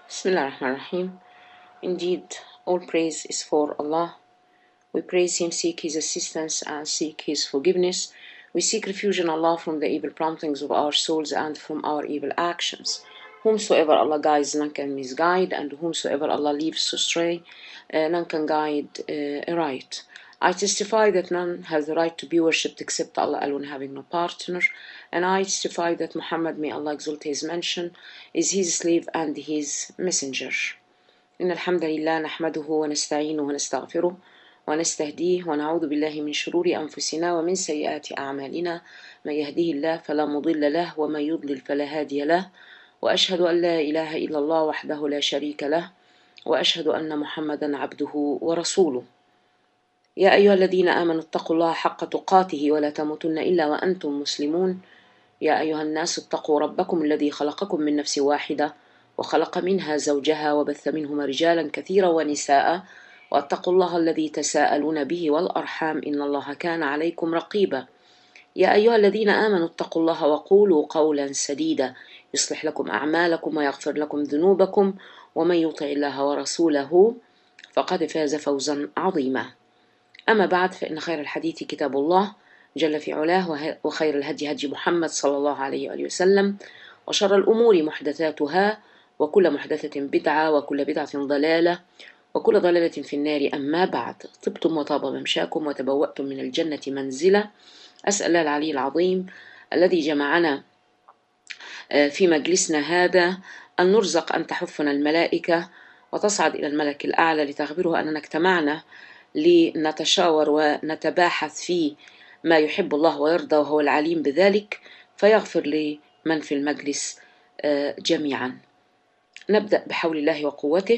Bismillah ar-Rahman ar-Rahim. Indeed, all praise is for Allah. We praise Him, seek His assistance, and seek His forgiveness. We seek refuge in Allah from the evil promptings of our souls and from our evil actions. Whomsoever Allah guides, none can misguide, and whomsoever Allah leaves astray, uh, none can guide uh, right. I testify that none has the right to be worshipped except Allah alone, having no partner. And I testify that Muhammad, may Allah exalt his mention, is his slave and his messenger. إن الحمد لله نحمده ونستعينه ونستغفره ونستهديه ونعوذ بالله من شرور أنفسنا ومن سيئات أعمالنا من يهديه الله فلا مضل له ومن يضلل فلا هادي له وأشهد أن لا إله إلا الله وحده لا شريك له وأشهد أن محمدا عبده ورسوله يا أيها الذين آمنوا اتقوا الله حق تقاته ولا تموتن إلا وأنتم مسلمون يا أيها الناس اتقوا ربكم الذي خلقكم من نفس واحدة وخلق منها زوجها وبث منهما رجالا كثيرا ونساء واتقوا الله الذي تساءلون به والأرحام إن الله كان عليكم رقيبا يا أيها الذين آمنوا اتقوا الله وقولوا قولا سديدا يصلح لكم أعمالكم ويغفر لكم ذنوبكم ومن يطع الله ورسوله فقد فاز فوزا عظيما أما بعد فإن خير الحديث كتاب الله جل في علاه وخير الهدي هدي محمد صلى الله عليه وآله وسلم وشر الأمور محدثاتها وكل محدثة بدعة وكل بدعة ضلالة وكل ضلالة في النار أما بعد طبتم وطاب ممشاكم وتبوأتم من الجنة منزلة أسأل الله العلي العظيم الذي جمعنا في مجلسنا هذا أن نرزق أن تحفنا الملائكة وتصعد إلى الملك الأعلى لتخبره أننا اجتمعنا لنتشاور ونتباحث في ما يحب الله ويرضى وهو العليم بذلك فيغفر لمن في المجلس جميعا نبدأ بحول الله وقوته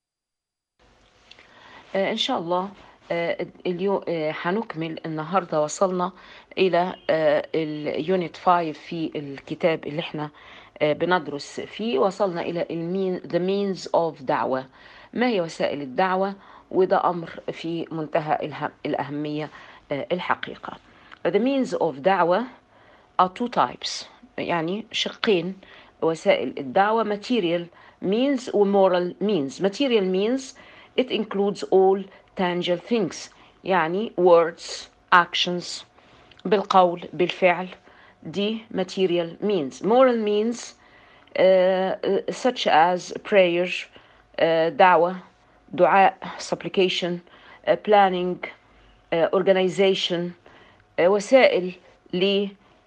إن شاء الله اليوم هنكمل النهارده وصلنا إلى اليونت 5 في الكتاب اللي احنا بندرس فيه وصلنا إلى المين the means of دعوة ما هي وسائل الدعوة وده أمر في منتهى الأهمية الحقيقة the means of دعوة are two types يعني شقين وسائل الدعوة material means و moral means material means it includes all tangible things يعني words actions بالقول بالفعل دي material means moral means uh, such as prayer uh, دعوة دعاء supplication uh, planning uh, organization uh, وسائل ل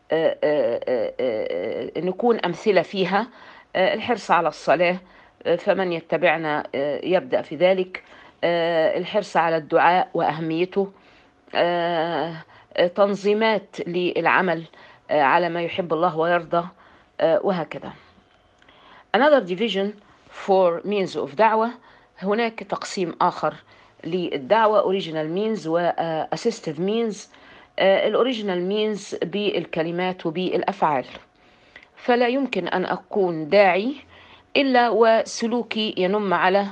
نكون أمثلة فيها الحرص على الصلاة فمن يتبعنا يبدأ في ذلك الحرص على الدعاء وأهميته تنظيمات للعمل على ما يحب الله ويرضى وهكذا Another division for means of دعوة هناك تقسيم آخر للدعوة original means و assistive means الأوريجينال means بالكلمات وبالأفعال فلا يمكن أن أكون داعي إلا وسلوكي ينم على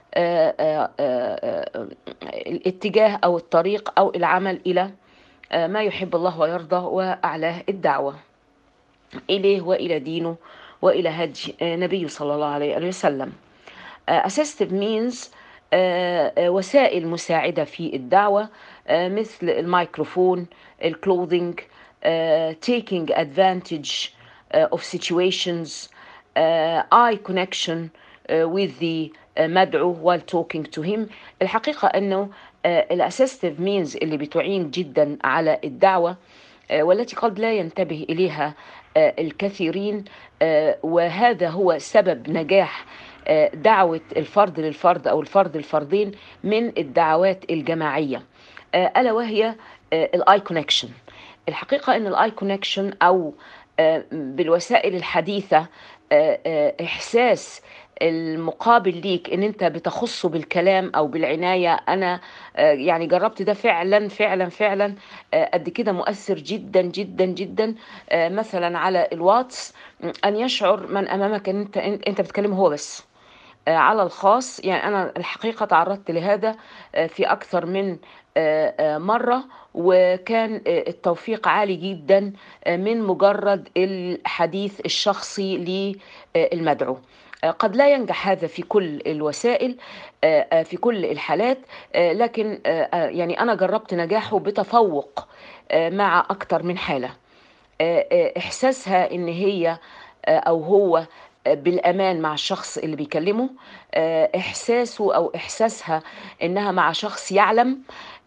الاتجاه أو الطريق أو العمل إلى ما يحب الله ويرضى وأعلاه الدعوة إليه وإلى دينه وإلى هدي نبيه صلى الله عليه وسلم assistive means وسائل مساعدة في الدعوة مثل الميكروفون الكلوذينج taking advantage of situations eye connection with the مدعو while talking to him الحقيقة أنه الاسيستيف مينز اللي بتعين جدا على الدعوة والتي قد لا ينتبه إليها الكثيرين وهذا هو سبب نجاح دعوة الفرد للفرد أو الفرد الفردين من الدعوات الجماعية ألا وهي الاي كونكشن الحقيقة أن الاي كونكشن أو بالوسائل الحديثة إحساس المقابل ليك ان انت بتخصه بالكلام او بالعنايه انا يعني جربت ده فعلا فعلا فعلا قد كده مؤثر جدا جدا جدا مثلا على الواتس ان يشعر من امامك ان انت انت بتكلمه هو بس على الخاص يعني انا الحقيقه تعرضت لهذا في اكثر من مره وكان التوفيق عالي جدا من مجرد الحديث الشخصي للمدعو قد لا ينجح هذا في كل الوسائل في كل الحالات لكن يعني أنا جربت نجاحه بتفوق مع أكتر من حالة إحساسها إن هي أو هو بالامان مع الشخص اللي بيكلمه احساسه او احساسها انها مع شخص يعلم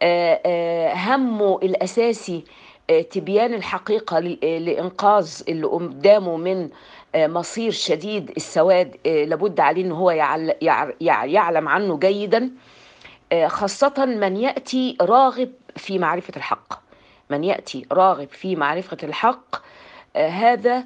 همه الاساسي تبيان الحقيقه لانقاذ اللي قدامه من مصير شديد السواد لابد عليه ان هو يعلم عنه جيدا خاصه من ياتي راغب في معرفه الحق من ياتي راغب في معرفه الحق هذا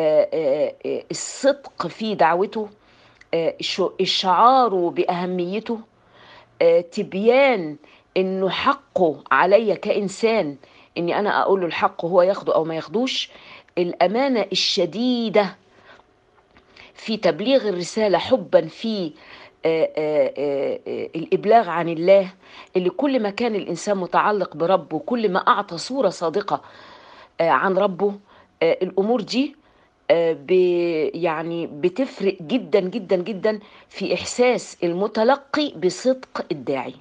الصدق في دعوته الشعار باهميته تبيان انه حقه عليا كانسان اني انا اقول له الحق وهو ياخده او ما ياخدوش الامانه الشديده في تبليغ الرساله حبا في الابلاغ عن الله اللي كل ما كان الانسان متعلق بربه كل ما اعطى صوره صادقه عن ربه الامور دي يعني بتفرق جدا جدا جدا في احساس المتلقي بصدق الداعي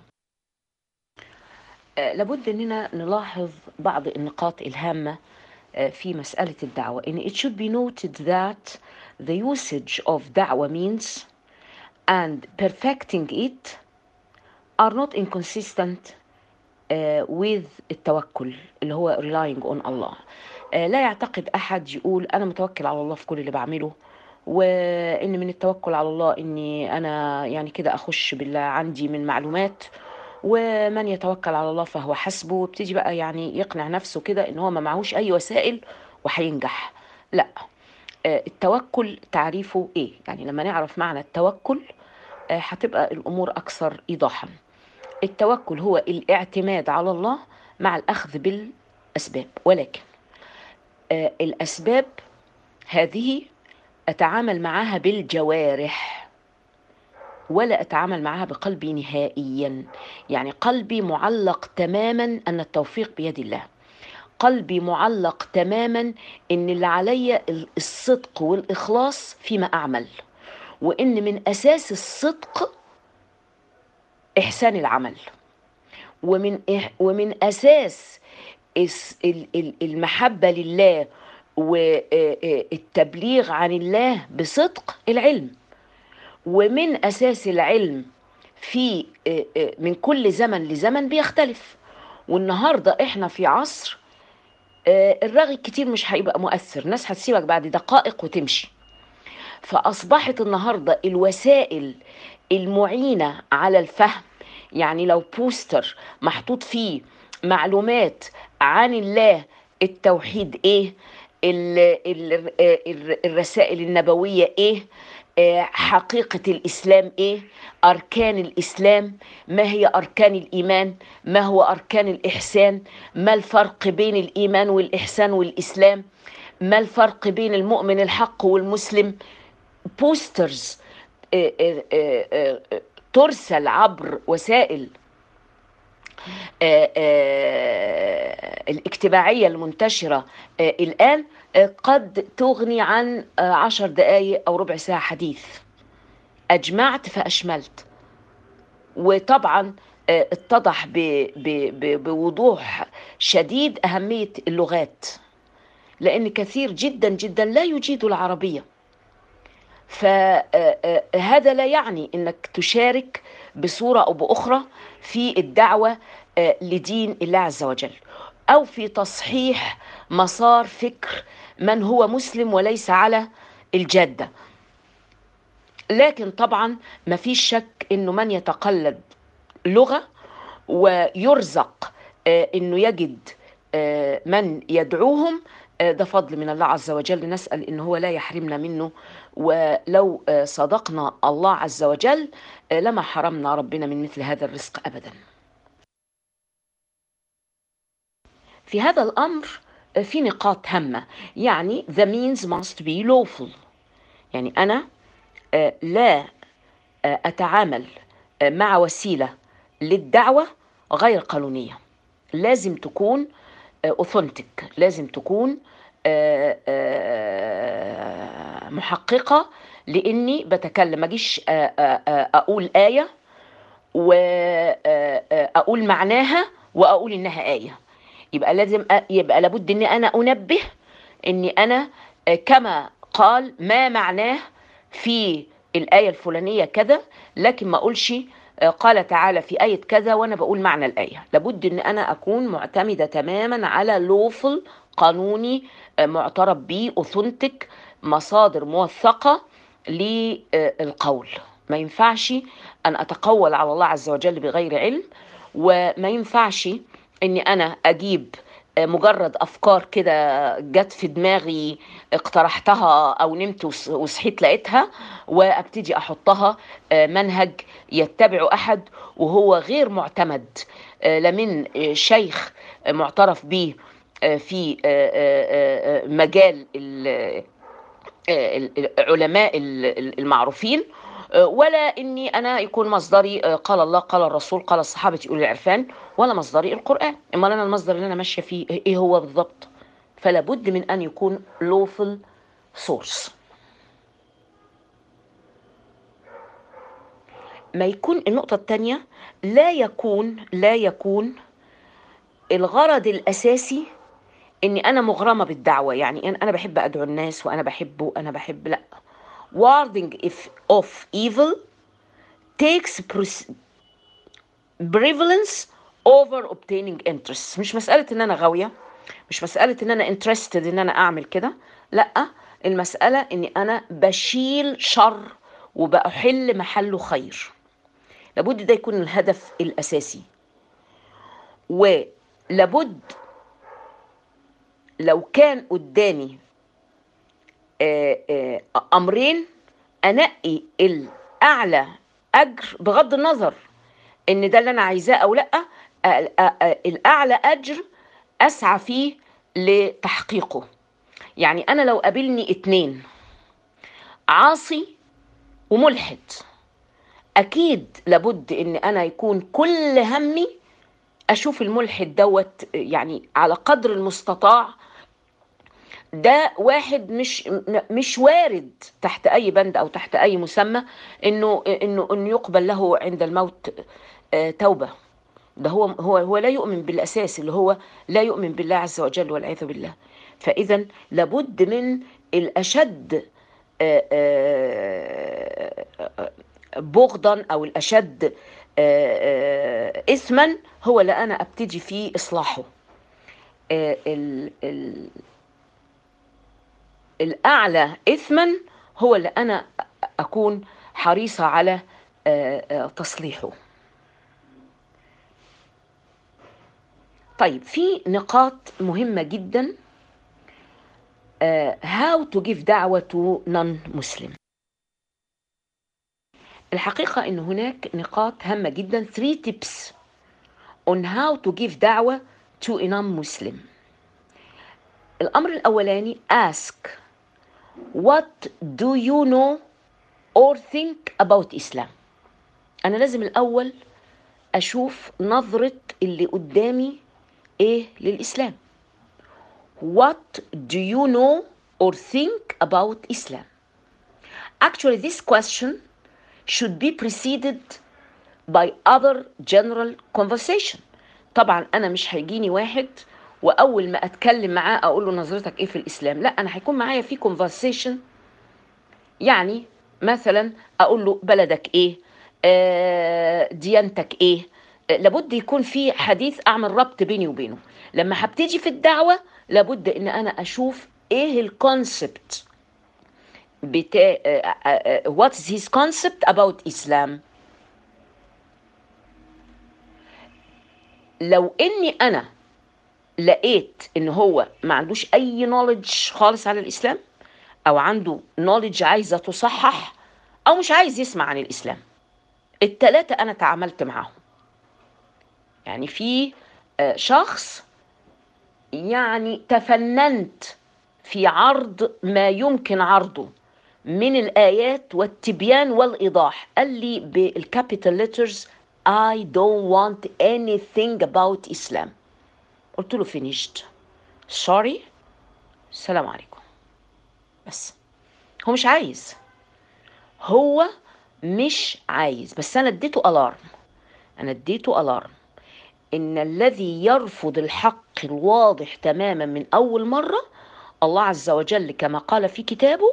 لابد اننا نلاحظ بعض النقاط الهامه في مساله الدعوه ان it should be noted that the usage of دعوه means and perfecting it are not inconsistent uh, with التوكل اللي هو relying on Allah لا يعتقد احد يقول انا متوكل على الله في كل اللي بعمله وان من التوكل على الله اني انا يعني كده اخش بالله عندي من معلومات ومن يتوكل على الله فهو حسبه وابتدي بقى يعني يقنع نفسه كده ان هو ما معهوش اي وسائل وهينجح لا التوكل تعريفه ايه يعني لما نعرف معنى التوكل هتبقى الامور اكثر ايضاحا التوكل هو الاعتماد على الله مع الاخذ بالاسباب ولكن الأسباب هذه أتعامل معها بالجوارح ولا أتعامل معها بقلبي نهائيا يعني قلبي معلق تماما أن التوفيق بيد الله قلبي معلق تماما ان اللي عليا الصدق والاخلاص فيما اعمل وان من اساس الصدق احسان العمل ومن ومن اساس المحبة لله والتبليغ عن الله بصدق العلم ومن أساس العلم في من كل زمن لزمن بيختلف والنهاردة احنا في عصر الرغي كتير مش هيبقى مؤثر ناس هتسيبك بعد دقائق وتمشي فأصبحت النهاردة الوسائل المعينة على الفهم يعني لو بوستر محطوط فيه معلومات عن الله التوحيد ايه ال ال ال الرسائل النبويه ايه حقيقه الاسلام ايه اركان الاسلام ما هي اركان الايمان ما هو اركان الاحسان ما الفرق بين الايمان والاحسان والاسلام ما الفرق بين المؤمن الحق والمسلم بوسترز ترسل عبر وسائل آآ آآ الاجتماعية المنتشرة الآن قد تغني عن عشر دقايق أو ربع ساعة حديث أجمعت فأشملت وطبعا اتضح بوضوح شديد أهمية اللغات لأن كثير جدا جدا لا يجيد العربية فهذا لا يعني أنك تشارك بصورة أو بأخرى في الدعوة لدين الله عز وجل أو في تصحيح مسار فكر من هو مسلم وليس على الجادة لكن طبعا ما فيش شك أنه من يتقلد لغة ويرزق أنه يجد من يدعوهم ده فضل من الله عز وجل نسأل إن هو لا يحرمنا منه ولو صدقنا الله عز وجل لما حرمنا ربنا من مثل هذا الرزق أبدا في هذا الأمر في نقاط هامة يعني the means must be lawful يعني أنا لا أتعامل مع وسيلة للدعوة غير قانونية لازم تكون اوثنتيك لازم تكون آآ آآ محققة لإني بتكلم ما أجيش آه، آه، آه، أقول آية وأقول معناها وأقول إنها آية يبقى لازم أ- يبقى لابد إن أنا أنبه إني أنا آه، كما قال ما معناه في الآية الفلانية كذا لكن ما أقولش آه، قال تعالى في آية كذا وأنا بقول معنى الآية لابد إن أنا أكون معتمدة تماما على لوفل قانوني آه، معترف به أوثنتك مصادر موثقة للقول ما ينفعش أن أتقول على الله عز وجل بغير علم وما ينفعش إني أنا أجيب آه، مجرد افكار كده جت في دماغي اقترحتها او نمت وص- وصحيت لقيتها وابتدي احطها آه، منهج يتبعه احد وهو غير معتمد آه، لا من آه، شيخ آه، معترف به آه، في آه، آه، آه، مجال ال- آه، العلماء ال- المعروفين آه، ولا اني انا يكون مصدري آه، قال الله قال الرسول قال الصحابه اولي العرفان ولا مصدري القران امال انا المصدر اللي انا ماشيه فيه ايه هو بالضبط فلا بد من ان يكون lawful source ما يكون النقطة الثانية لا يكون لا يكون الغرض الأساسي إني أنا مغرمة بالدعوة يعني إن أنا بحب أدعو الناس وأنا بحبه أنا بحب لأ warding if of evil takes pres- prevalence over obtaining interest مش مسألة إن أنا غاوية مش مسألة إن أنا interested إن أنا أعمل كده لأ المسألة إني أنا بشيل شر وبأحل محله خير لابد ده يكون الهدف الأساسي ولابد لو كان قدامي آه، آه، أمرين أنقي الأعلى أجر بغض النظر إن ده اللي أنا عايزاه أو لأ آه، آه، آه، الأعلى أجر أسعى فيه لتحقيقه يعني أنا لو قابلني اتنين عاصي وملحد أكيد لابد إن أنا يكون كل همي أشوف الملحد دوت يعني على قدر المستطاع ده واحد مش م- مش وارد تحت اي بند او تحت اي مسمى انه انه انه يقبل له عند الموت آه، توبه ده هو هو هو لا يؤمن بالاساس اللي هو لا يؤمن بالله عز وجل والعياذ بالله فاذا لابد من الاشد آه، آه، آه، بغضا او الاشد آه، آه، اثما هو اللي انا ابتدي فيه اصلاحه آه، ال- ال- الأعلى إثما هو اللي أنا أكون حريصة على آه، آه، تصليحه طيب في نقاط مهمة جدا آه، how to give دعوة to non-Muslim الحقيقة أن هناك نقاط هامة جدا three tips on how to give دعوة to a non-Muslim الأمر الأولاني ask what do you know or think about Islam أنا لازم الأول أشوف نظرة اللي قدامي إيه للإسلام What do you know or think about Islam Actually this question should be preceded by other general conversation طبعا انا مش هيجيني واحد واول ما اتكلم معاه اقول له نظرتك ايه في الاسلام لا انا هيكون معايا في conversation يعني مثلا اقول له بلدك ايه آه ديانتك ايه آه لابد يكون في حديث اعمل ربط بيني وبينه لما هبتدي في الدعوه لابد ان انا اشوف ايه الكونسبت بتاع what is his concept about Islam لو اني انا لقيت ان هو ما عندوش اي نوليدج خالص على الاسلام او عنده نوليدج عايزه تصحح او مش عايز يسمع عن الاسلام التلاتة انا تعاملت معاهم يعني في آه، شخص يعني تفننت في عرض ما يمكن عرضه من الآيات والتبيان والإيضاح قال لي بالكابيتال ليترز I don't want anything about Islam قلت له finished sorry السلام عليكم بس هو مش عايز هو مش عايز بس انا اديته الارم انا اديته الارم ان الذي يرفض الحق الواضح تماما من اول مره الله عز وجل كما قال في كتابه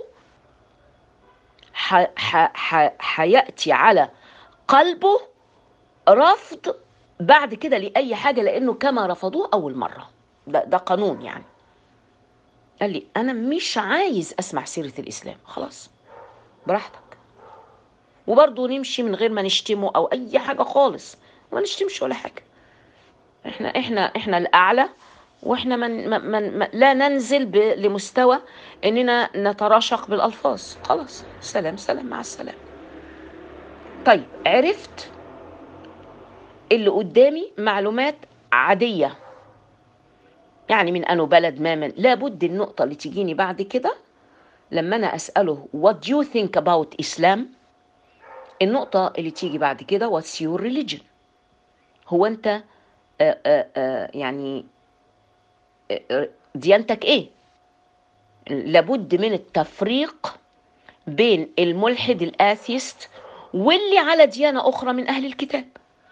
ح- ح- ح- حياتي على قلبه رفض بعد كده لاي حاجه لانه كما رفضوه اول مره ده, ده قانون يعني قال لي انا مش عايز اسمع سيره الاسلام خلاص براحتك وبرضه نمشي من غير ما نشتمه او اي حاجه خالص ما نشتمش ولا حاجه احنا احنا احنا الاعلى واحنا من من من من لا ننزل ب- لمستوى اننا نتراشق بالالفاظ خلاص سلام سلام مع السلامه طيب عرفت اللي قدامي معلومات عاديه يعني من انه بلد ما من لابد النقطه اللي تجيني بعد كده لما انا اساله what do you think about Islam النقطه اللي تيجي بعد كده what's your religion هو انت آه، آه، آه، يعني آه، آه، ديانتك ايه لابد من التفريق بين الملحد الاثيست واللي على ديانه اخرى من اهل الكتاب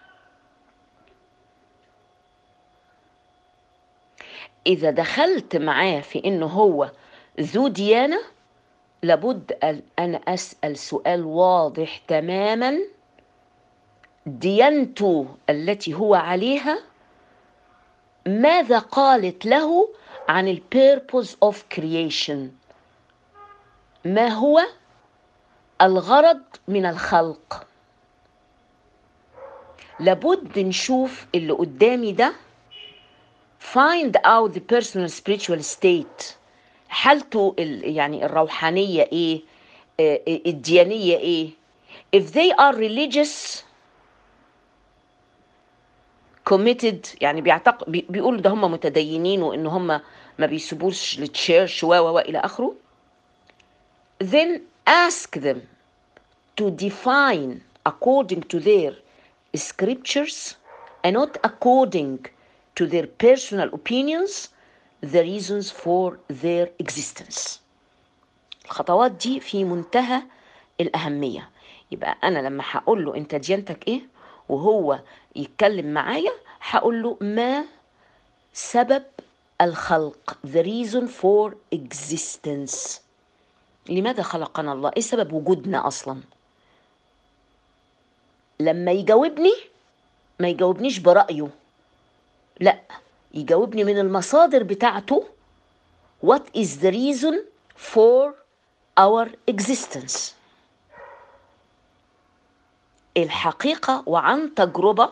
اذا دخلت معاه في انه هو ذو ديانه لابد ان انا اسال سؤال واضح تماما ديانته التي هو عليها ماذا قالت له عن ال purpose of creation ما هو الغرض من الخلق لابد نشوف اللي قدامي ده find out the personal spiritual state حالته ال- يعني الروحانية ايه آه، آه، الديانية ايه if they are religious committed يعني بيعتق بي- بيقولوا ده هم متدينين وان هم ما بيسيبوش للتشيرش و و و الى اخره then ask them to define according to their scriptures and not according to their personal opinions the reasons for their existence الخطوات دي في منتهى الأهمية يبقى أنا لما هقول له أنت ديانتك إيه وهو يتكلم معايا هقول له ما سبب الخلق the reason for existence لماذا خلقنا الله ايه سبب وجودنا اصلا لما يجاوبني ما يجاوبنيش برأيه لا يجاوبني من المصادر بتاعته what is the reason for our existence الحقيقة وعن تجربة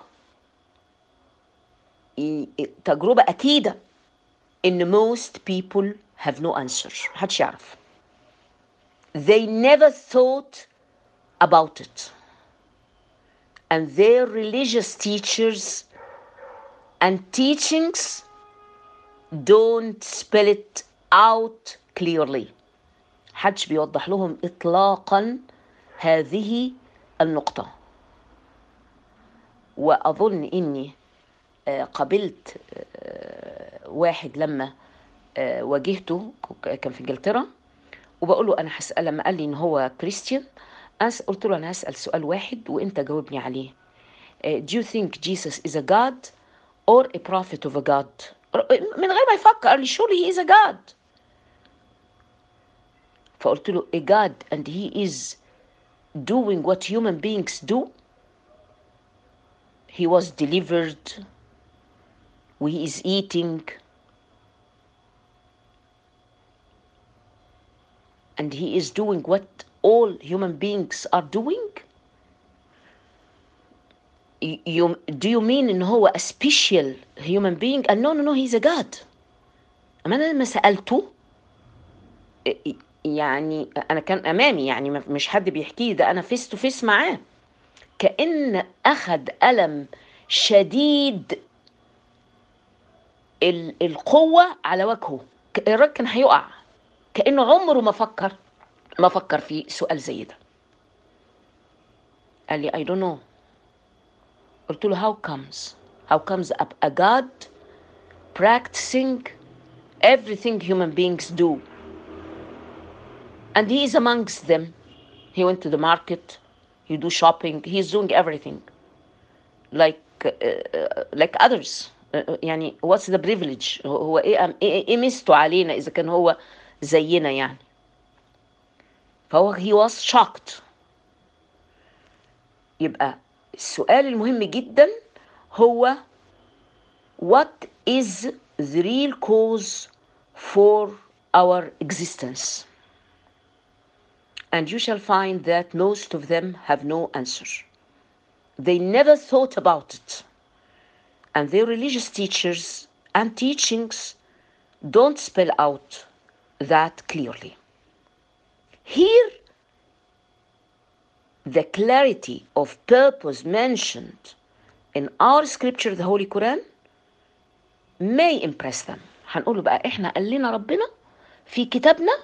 ي- تجربة أكيدة إن most people have no answer محدش يعرف they never thought about it and their religious teachers and teachings don't spell it out clearly حدش بيوضح لهم إطلاقا هذه النقطة وأظن إني آه، قابلت آه، واحد لما آه، واجهته كان في انجلترا وبقول له انا هسال لما قال لي ان هو كريستيان أس قلت له انا هسال سؤال واحد وانت جاوبني عليه آه، do you think Jesus is a God or a prophet of a God من غير ما يفكر قال لي surely he is a God فقلت له a God and he is doing what human beings do he was delivered he is eating and he is doing what all human beings are doing Y- you, do you mean ان هو a special human being and no no no he's a god اما انا لما سالته ي- يعني انا كان امامي يعني ما- مش حد بيحكي لي ده انا فيس تو فيس معاه كان اخد الم شديد ال- القوه على وجهه ك- الراجل كان هيقع كانه عمره ما فكر ما فكر في سؤال زي ده قال لي I don't know قلت له how comes how comes a, a God practicing everything human beings do and he is amongst them he went to the market he do shopping he's doing everything like uh, uh, like others uh, uh, يعني what's the privilege هو ايه ايه إيه ميزته علينا اذا كان هو زينا يعني فهو he was shocked يبقى السؤال المهم جدا هو what is the real cause for our existence and you shall find that most of them have no answer they never thought about it and their religious teachers and teachings don't spell out that clearly here the clarity of purpose mentioned in our scripture the Holy Quran may impress them هنقول له بقى احنا قال لنا ربنا في كتابنا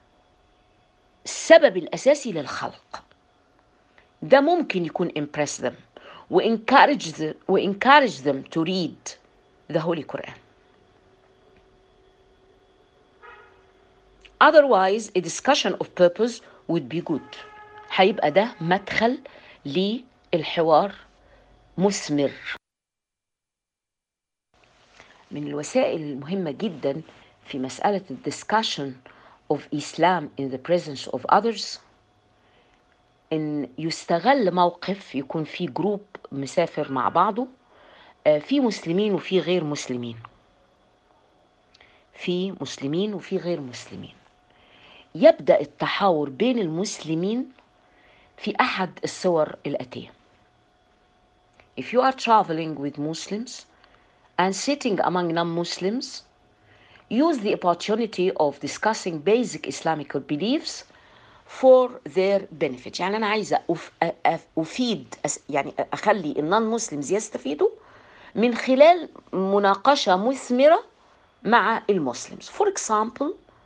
السبب الأساسي للخلق ده ممكن يكون impress them و encourage them, و encourage them to read the Holy Quran otherwise a discussion of purpose would be good هيبقى ده مدخل للحوار مثمر من الوسائل المهمة جدا في مسألة الدiscussion of Islam in the presence of others ان يستغل موقف يكون في جروب مسافر مع بعضه آه، في مسلمين وفي غير مسلمين في مسلمين وفي غير مسلمين يبدأ التحاور بين المسلمين في أحد الصور الآتية If you are traveling with Muslims and sitting among non-Muslims, use the opportunity of discussing basic Islamic beliefs for their benefit. يعني أنا عايزة أف- أ- أف- أفيد أس- يعني أخلي النون مسلمز يستفيدوا من خلال مناقشة مثمرة مع المسلمز. For example,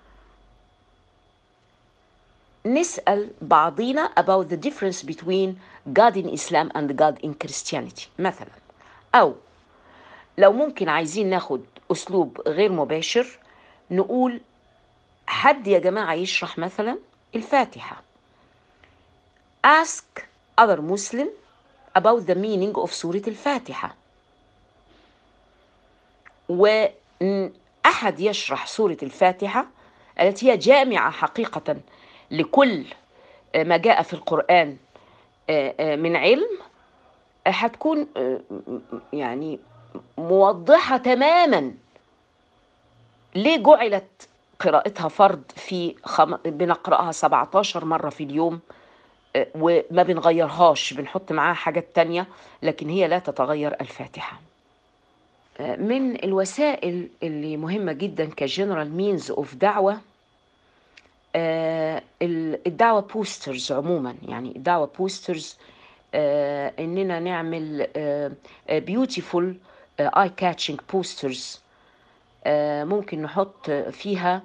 نسأل بعضينا about the difference between God in Islam and God in Christianity مثلا أو لو ممكن عايزين ناخد أسلوب غير مباشر نقول حد يا جماعة يشرح مثلا الفاتحة ask other Muslim about the meaning of سورة الفاتحة وأحد يشرح سورة الفاتحة التي هي جامعة حقيقة لكل ما جاء في القرآن من علم هتكون يعني موضحة تماما ليه جعلت قراءتها فرض في خم... بنقرأها 17 مرة في اليوم آه، وما بنغيرهاش بنحط معاها حاجات تانية لكن هي لا تتغير الفاتحة آه، من الوسائل اللي مهمة جدا كجنرال مينز اوف دعوة آه، ال- الدعوة بوسترز عموما يعني الدعوة بوسترز اننا نعمل بيوتيفول اي كاتشنج بوسترز ممكن نحط فيها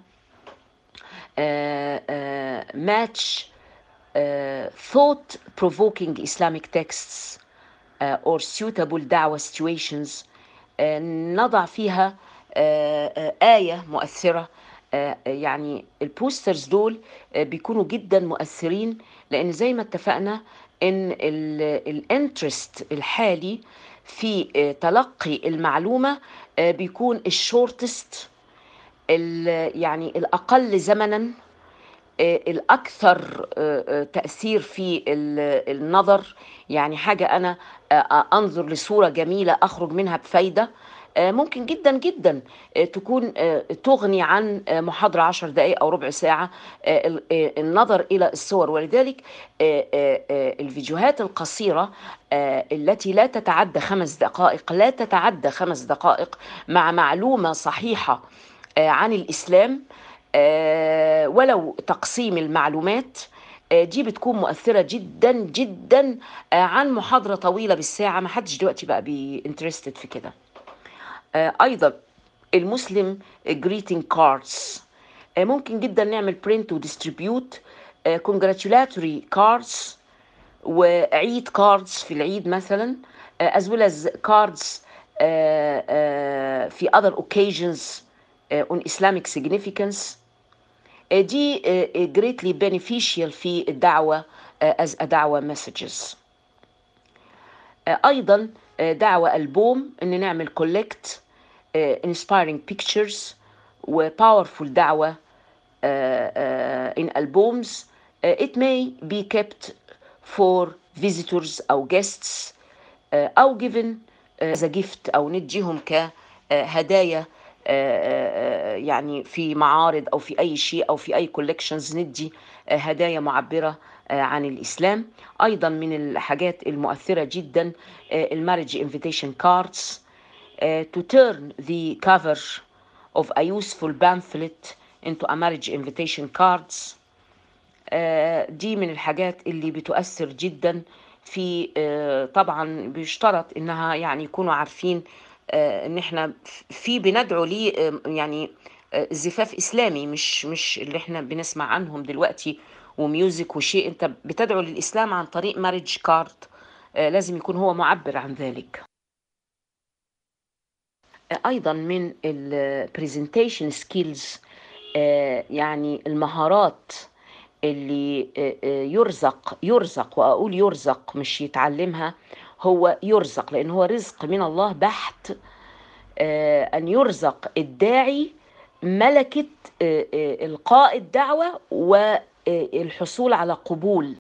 match thought provoking Islamic texts uh, or suitable دعوة situations uh, نضع فيها uh, uh, آية مؤثرة uh, يعني البوسترز دول uh, بيكونوا جدا مؤثرين لأن زي ما اتفقنا إن الانترست الحالي في uh, تلقي المعلومة uh, بيكون الشورتست يعني الأقل زمنا آه، الأكثر آه، آه، تأثير في ال- النظر يعني حاجة أنا آه، آه، أنظر لصورة جميلة أخرج منها بفايدة آه، ممكن جدا جدا آه، تكون آه، تغني عن آه، محاضرة عشر دقائق أو ربع ساعة آه، ال- آه، النظر إلى الصور ولذلك آه، آه، آه، الفيديوهات القصيرة آه، التي لا تتعدى خمس دقائق لا تتعدى خمس دقائق مع معلومة صحيحة آه، عن الإسلام آه، ولو تقسيم المعلومات آه، دي بتكون مؤثرة جدا جدا آه، عن محاضرة طويلة بالساعة ما حدش دلوقتي بقى بينترستد في كده آه، أيضا المسلم greeting cards آه، ممكن جدا نعمل print وديستريبيوت congratulatory cards وعيد كاردز في العيد مثلا آه، as well as cards آه، آه، في other occasions آه، on Islamic significance آه، دي آه، آه، greatly beneficial في الدعوة آه، as a دعوة messages آه، ايضا آه، دعوة ألبوم ان نعمل collect آه، inspiring pictures و powerful دعوة آه، آه، in albums آه، it may be kept for visitors أو guests آه، أو given آه، as a gift أو نديهم كهدايا يعني في معارض أو في أي شيء أو في أي collections ندي آه، هدايا معبرة آه، عن الإسلام أيضا من الحاجات المؤثرة جدا المارج invitation cards uh, to turn the cover of a useful pamphlet into a marriage invitation cards آه، دي من الحاجات اللي بتؤثر جدا في آه، طبعا بيشترط انها يعني يكونوا عارفين آه، ان احنا في بندعو ليه آه، يعني آه، زفاف اسلامي مش مش اللي احنا بنسمع عنهم دلوقتي وميوزك وشيء انت بتدعو للاسلام عن طريق مارج كارد لازم يكون هو معبر عن ذلك ايضا من البرزنتيشن سكيلز يعني المهارات اللي آه، آه، يرزق يرزق واقول يرزق مش يتعلمها هو يرزق لان هو رزق من الله بحت آه، ان يرزق الداعي ملكه آه، آه، القاء الدعوه والحصول على قبول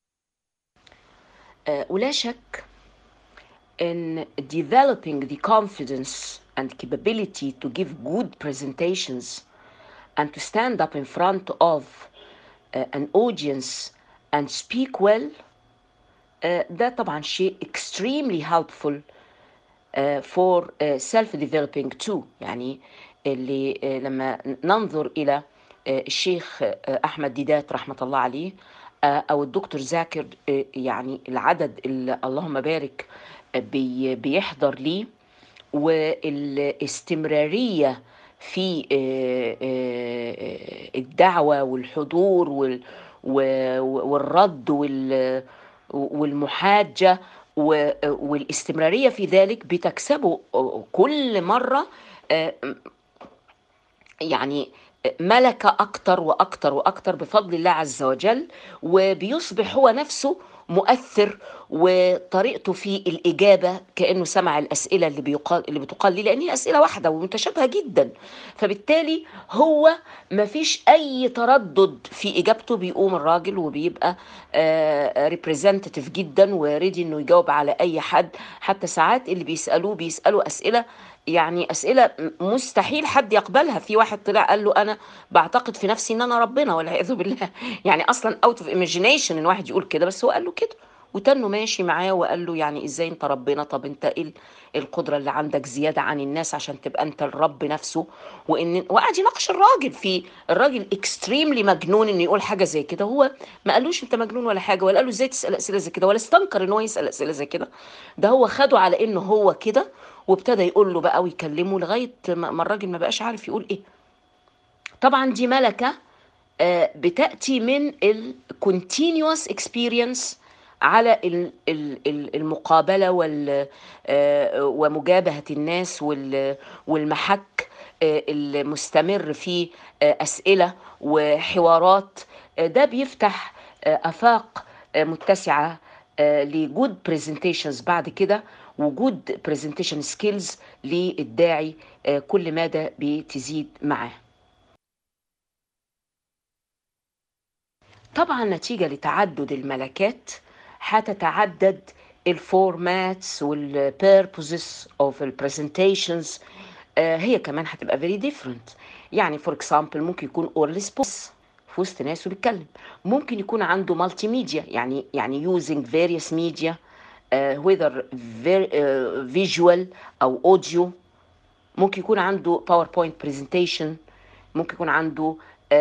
آه، ولا شك in developing the confidence and capability to give good presentations and to stand up in front of uh, an audience and speak well uh, ده طبعا شيء extremely helpful uh, for uh, self-developing too يعني اللي uh, لما ننظر إلى uh, الشيخ uh, أحمد ديدات رحمة الله عليه uh, أو الدكتور زاكر uh, يعني العدد اللي اللهم بارك uh, بي بيحضر ليه والاستمرارية في آه، آه، الدعوة والحضور وال- و- والرد وال- والمحاجة و- والاستمرارية في ذلك بتكسبه كل مرة آه، يعني ملكة أكتر وأكتر وأكتر بفضل الله عز وجل وبيصبح هو نفسه مؤثر وطريقته في الإجابة كأنه سمع الأسئلة اللي بيقال اللي بتقال ليه لأن هي أسئلة واحدة ومتشابهة جدا فبالتالي هو ما فيش أي تردد في إجابته بيقوم الراجل وبيبقى ريبريزنتيف جدا وريدي إنه يجاوب على أي حد حتى ساعات اللي بيسألوه بيسألوا أسئلة يعني أسئلة مستحيل حد يقبلها في واحد طلع قال له أنا بعتقد في نفسي إن أنا ربنا والعياذ بالله يعني أصلا أوت أوف ايماجينيشن إن واحد يقول كده بس هو قال له كده وتنه ماشي معاه وقال له يعني ازاي انت ربنا طب انت ايه ال- القدره اللي عندك زياده عن الناس عشان تبقى انت الرب نفسه وان وقعد يناقش الراجل في الراجل اكستريملي مجنون انه يقول حاجه زي كده هو ما قالوش انت مجنون ولا حاجه ولا قال له ازاي تسال اسئله زي كده ولا استنكر ان هو يسال اسئله زي كده ده هو خده على انه هو كده وابتدى يقول له بقى ويكلمه لغايه ما ما الراجل ما بقاش عارف يقول ايه طبعا دي ملكه آه، بتأتي من ال continuous experience على ال- ال- ال- المقابلة وال آه، ومجابهة الناس وال- والمحك آه، المستمر في آه، أسئلة وحوارات آه، ده بيفتح آه، آفاق آه، متسعة لجود برزنتيشنز بعد كده وجود برزنتيشن سكيلز للداعي آه، كل مدى بتزيد معاه طبعا نتيجة لتعدد الملكات هتتعدد الفورماتس والبيربوزز اوف البرزنتيشنز هي كمان هتبقى very different يعني فور اكزامبل ممكن يكون اورال سبوس في وسط ناس وبيتكلم ممكن يكون عنده مالتي ميديا يعني يعني using various media uh, whether very, uh, visual او audio ممكن يكون عنده باوربوينت برزنتيشن ممكن يكون عنده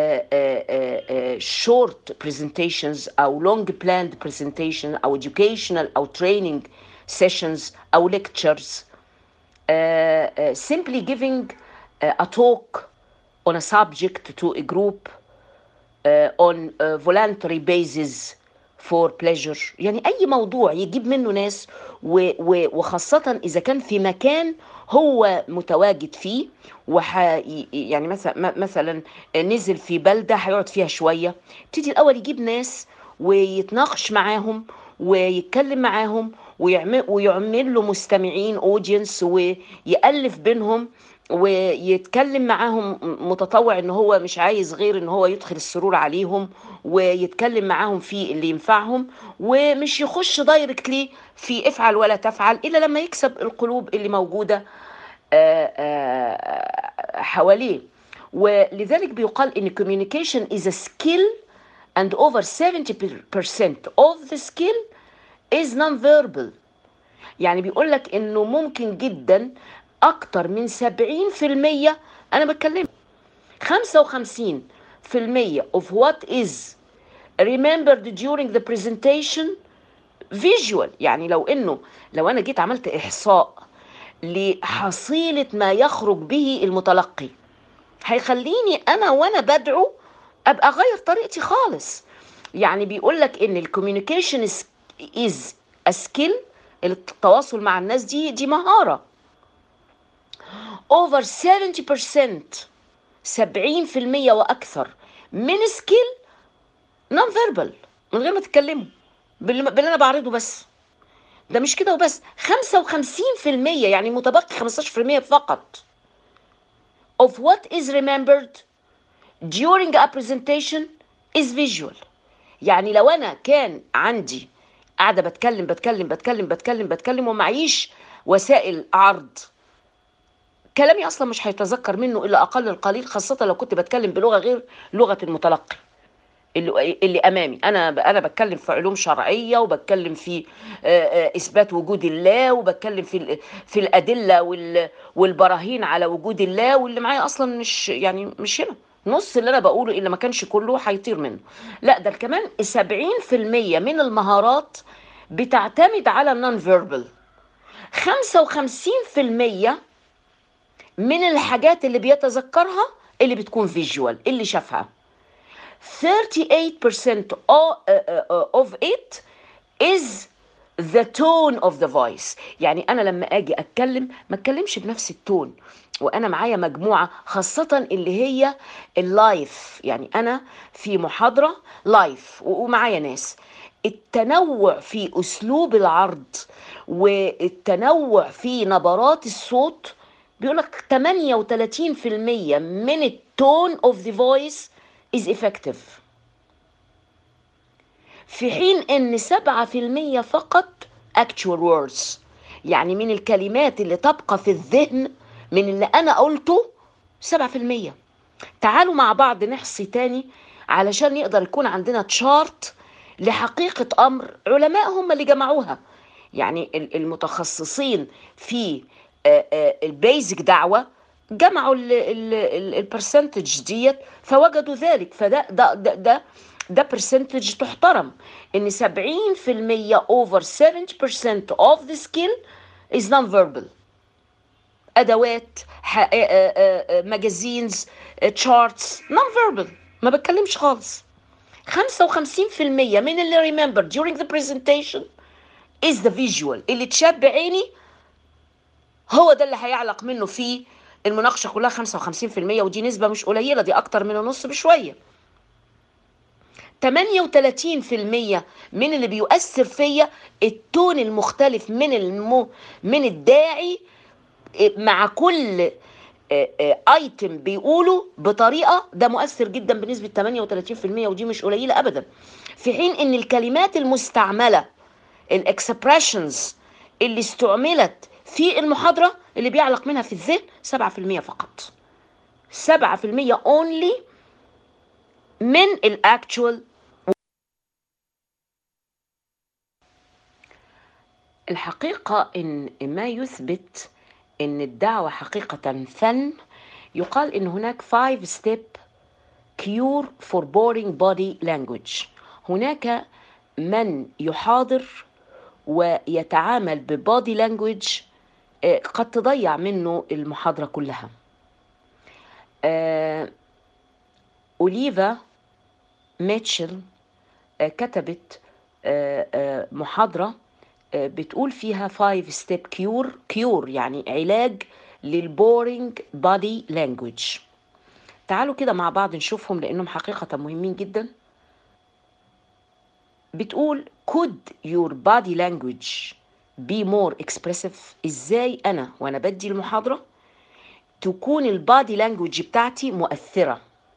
شورت برزنتيشنز او لونج بلاند برزنتيشن او educational او training sessions او lectures uh, uh, simply giving uh, a talk on a subject to a group uh, on a voluntary basis for pleasure يعني اي موضوع يجيب منه ناس و و وخاصة اذا كان في مكان هو متواجد فيه وح يعني مثلا مثلا نزل في بلدة هيقعد فيها شوية يبتدي الاول يجيب ناس ويتناقش معاهم ويتكلم معاهم ويعمل ويعمل له مستمعين اودينس ويالف بينهم ويتكلم معاهم متطوع ان هو مش عايز غير ان هو يدخل السرور عليهم ويتكلم معاهم في اللي ينفعهم ومش يخش دايركتلي في افعل ولا تفعل الا لما يكسب القلوب اللي موجوده آه، آه، حواليه ولذلك بيقال ان communication is a skill and over 70% of the skill is non-verbal يعني بيقول لك انه ممكن جدا اكتر من 70% انا بتكلم 55% of what is remembered during the presentation visual يعني لو انه لو انا جيت عملت احصاء لحصيلة ما يخرج به المتلقي هيخليني انا وانا بدعو ابقى اغير طريقتي خالص يعني بيقول لك ان الكوميونيكيشن از سكيل التواصل مع الناس دي دي مهاره over 70% 70% واكثر من سكيل نون فيربال من غير ما تتكلموا باللي, باللي انا بعرضه بس ده مش كده وبس 55% يعني متبقي 15% فقط of what is remembered during a presentation is visual يعني لو انا كان عندي قاعده بتكلم بتكلم بتكلم بتكلم بتكلم ومعيش وسائل عرض كلامي اصلا مش هيتذكر منه الا اقل القليل خاصه لو كنت بتكلم بلغه غير لغه المتلقي اللي, اللي امامي انا انا بتكلم في علوم شرعيه وبتكلم في اثبات وجود الله وبتكلم في في الادله والبراهين على وجود الله واللي معايا اصلا مش يعني مش هنا نص اللي انا بقوله اللي ما كانش كله هيطير منه لا ده كمان 70% من المهارات بتعتمد على النون فيربال 55% من الحاجات اللي بيتذكرها اللي بتكون فيجوال اللي شافها 38% of it is the tone of the voice يعني انا لما اجي اتكلم ما اتكلمش بنفس التون وانا معايا مجموعه خاصه اللي هي اللايف يعني انا في محاضره لايف ومعايا ناس التنوع في اسلوب العرض والتنوع في نبرات الصوت بيقول لك 38% من التون اوف ذا فويس is effective في حين ان 7% فقط actual words يعني من الكلمات اللي تبقى في الذهن من اللي انا قلته 7% تعالوا مع بعض نحصي تاني علشان يقدر يكون عندنا تشارت لحقيقة أمر علماء هم اللي جمعوها يعني المتخصصين في البيزك دعوة جمعوا البرسنتج ديت فوجدوا ذلك فده ده ده ده, ده برسنتج تحترم ان 70% over 70% of the skill is non-verbal ادوات ماجازينز تشارتس نون فيربال ما بتكلمش خالص 55% من اللي remember during the presentation is the visual اللي اتشاف بعيني هو ده اللي هيعلق منه في المناقشه كلها 55% ودي نسبه مش قليله دي اكتر من النص بشويه 38% من اللي بيؤثر فيا التون المختلف من المو من الداعي مع كل ايتم بيقوله بطريقه ده مؤثر جدا بنسبه 38% ودي مش قليله ابدا في حين ان الكلمات المستعمله الاكسبريشنز اللي استعملت في المحاضره اللي بيعلق منها في الذهن 7% فقط 7% only من الاكتوال الحقيقه ان ما يثبت ان الدعوه حقيقه فن يقال ان هناك 5 ستيب كيور فور بورينج بودي لانجويج هناك من يحاضر ويتعامل ببودي لانجويج قد تضيع منه المحاضره كلها اوليفا ميتشل كتبت آه، آه، محاضرة آه، بتقول فيها 5 ستيب كيور كيور يعني علاج للبورينج بادي لانجوج تعالوا كده مع بعض نشوفهم لانهم حقيقة مهمين جدا بتقول could your body language be more expressive ازاي انا وانا بدي المحاضرة تكون البادي لانجوج بتاعتي مؤثرة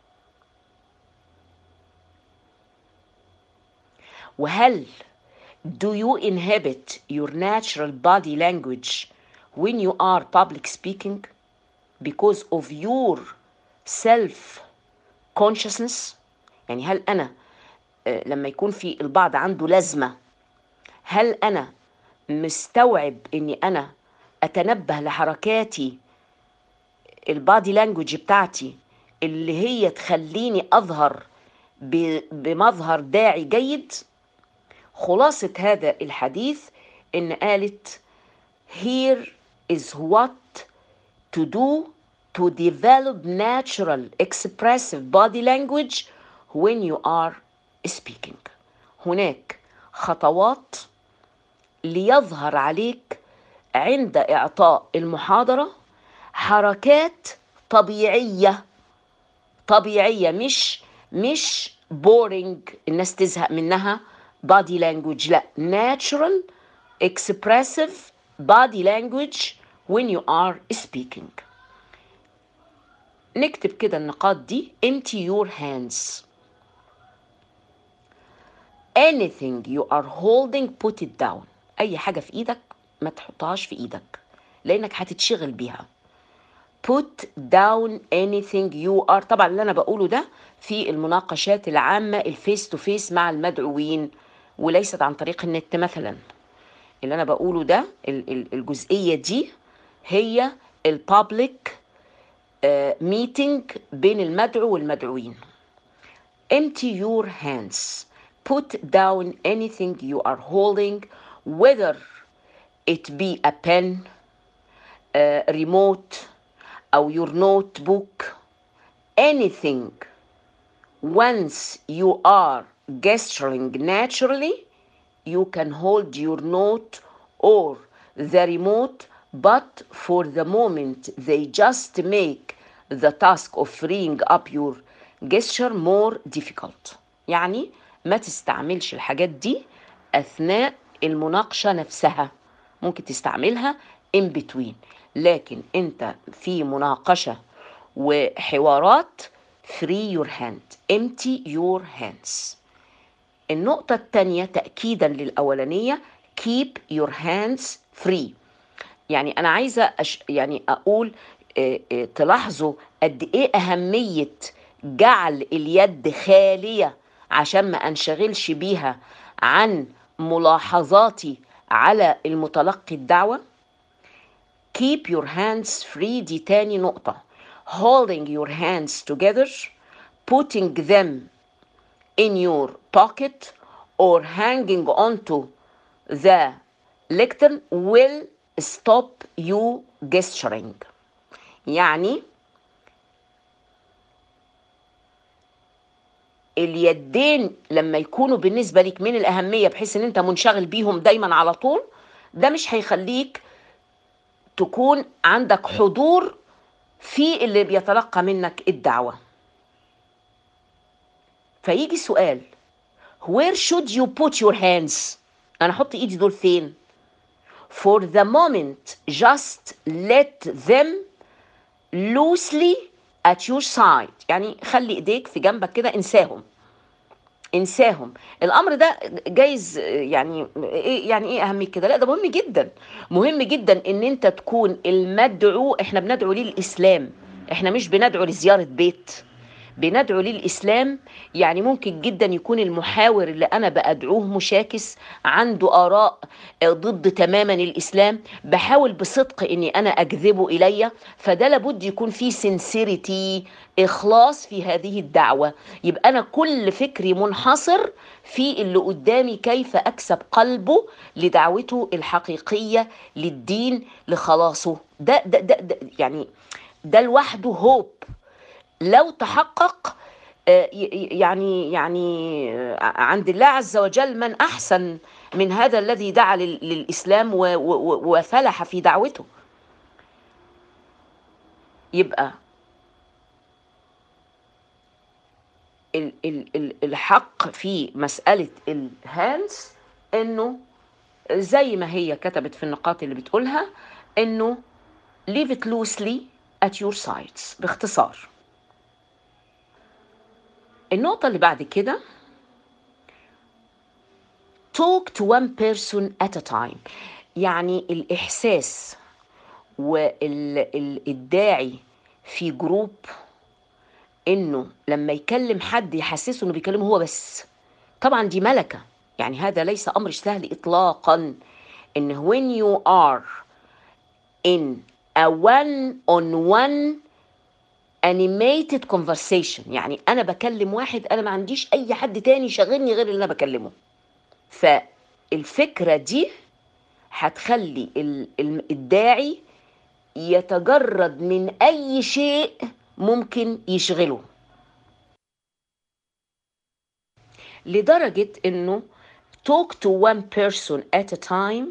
وهل do you inhibit your natural body language when you are public speaking because of your self consciousness يعني هل انا آه، لما يكون في البعض عنده لازمه هل انا مستوعب اني انا اتنبه لحركاتي البادي لانجوج بتاعتي اللي هي تخليني اظهر ب- بمظهر داعي جيد خلاصة هذا الحديث إن قالت here is what to do to develop natural expressive body language when you are speaking هناك خطوات ليظهر عليك عند إعطاء المحاضرة حركات طبيعية طبيعية مش مش بورينج الناس تزهق منها body language لا natural expressive body language when you are speaking نكتب كده النقاط دي empty your hands anything you are holding put it down اي حاجة في ايدك ما تحطهاش في ايدك لانك هتتشغل بيها put down anything you are طبعا اللي انا بقوله ده في المناقشات العامة الفيس تو فيس مع المدعوين وليست عن طريق النت مثلا اللي انا بقوله ده ال- ال- الجزئية دي هي البابليك ميتنج بين المدعو والمدعوين empty your hands put down anything you are holding whether it be a pen a remote or your notebook anything once you are gesturing naturally you can hold your note or the remote but for the moment they just make the task of freeing up your gesture more difficult يعني ما تستعملش الحاجات دي أثناء المناقشة نفسها ممكن تستعملها in between لكن انت في مناقشة وحوارات free your hand empty your hands النقطة التانية تأكيدا للأولانية keep your hands free يعني أنا عايزة أش... يعني أقول آه، آه، تلاحظوا قد إيه أهمية جعل اليد خالية عشان ما أنشغلش بيها عن ملاحظاتي على المتلقي الدعوة keep your hands free دي تاني نقطة holding your hands together putting them in your pocket or hanging onto the lectern will stop you gesturing يعني اليدين لما يكونوا بالنسبة لك من الأهمية بحيث ان انت منشغل بيهم دايما على طول ده مش هيخليك تكون عندك حضور في اللي بيتلقى منك الدعوة فيجي سؤال where should you put your hands انا احط ايدي دول فين for the moment just let them loosely at your side يعني خلي ايديك في جنبك كده انساهم انساهم الامر ده جايز يعني ايه يعني ايه اهميه كده لا ده مهم جدا مهم جدا ان انت تكون المدعو احنا بندعو للاسلام احنا مش بندعو لزياره بيت بندعو للإسلام يعني ممكن جدا يكون المحاور اللي أنا بأدعوه مشاكس عنده آراء ضد تماما الإسلام بحاول بصدق إني أنا أجذبه إلي فده لابد يكون فيه سنسيريتي إخلاص في هذه الدعوة يبقى أنا كل فكري منحصر في اللي قدامي كيف أكسب قلبه لدعوته الحقيقية للدين لخلاصه ده, ده, ده, ده يعني ده لوحده هوب لو تحقق آه، ي- ي- يعني يعني آه، عند الله عز وجل من احسن من هذا الذي دعا لل- للاسلام و- و- و- وفلح في دعوته يبقى ال- ال- ال- الحق في مسألة الهاندز انه زي ما هي كتبت في النقاط اللي بتقولها انه leave it loosely at your sides باختصار النقطة اللي بعد كده talk to one person at a time يعني الإحساس والداعي في جروب انه لما يكلم حد يحسسه انه بيكلمه هو بس طبعا دي ملكة يعني هذا ليس امر سهل اطلاقا ان when you are in a one on one animated conversation يعني انا بكلم واحد انا ما عنديش اي حد تاني شاغلني غير اللي انا بكلمه فالفكرة دي هتخلي ال- ال- الداعي يتجرد من اي شيء ممكن يشغله لدرجة انه talk to one person at a time